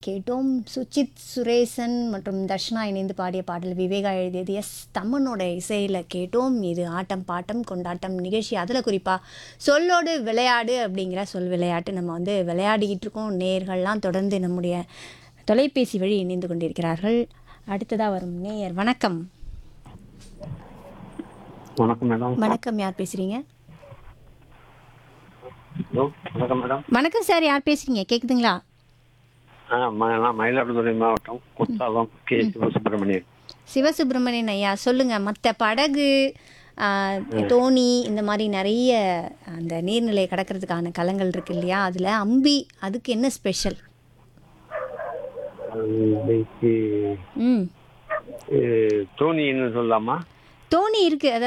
கேட்டோம் சுச்சித் சுரேசன் மற்றும் தர்ஷனா இணைந்து பாடிய பாடல் விவேகா எழுதியது எஸ் தம்மனோட இசையில் கேட்டோம் இது ஆட்டம் பாட்டம் கொண்டாட்டம் நிகழ்ச்சி அதில் குறிப்பாக சொல்லோடு விளையாடு அப்படிங்கிற சொல் விளையாட்டு நம்ம வந்து விளையாடிக்கிட்டு இருக்கோம் நேயர்கள்லாம் தொடர்ந்து நம்முடைய தொலைபேசி வழி இணைந்து கொண்டிருக்கிறார்கள் அடுத்ததாக வரும் நேயர் வணக்கம் வணக்கம் மேடம் வணக்கம் யார் பேசுகிறீங்க ஹலோ வணக்கம் மேடம் வணக்கம் சார் யார் பேசுகிறீங்க கேட்குதுங்களா ஆ ம- நான் மயிலாடுதுறை மாவட்டம் குற்றாலம் கே சிவசுப்பிரமணியன் சிவசுப்பிரமணியன் ஐயா சொல்லுங்க மற்ற படகு ஆ, தோணி இந்த மாதிரி நிறைய அந்த நீர்நிலை கடக்கிறதுக்கான களங்கள் இருக்கு இல்லையா அதில் அம்பி அதுக்கு என்ன ஸ்பெஷல் இன்னைக்கு ம் தோணின்னு சொல்லலாமா தோணி இருக்கு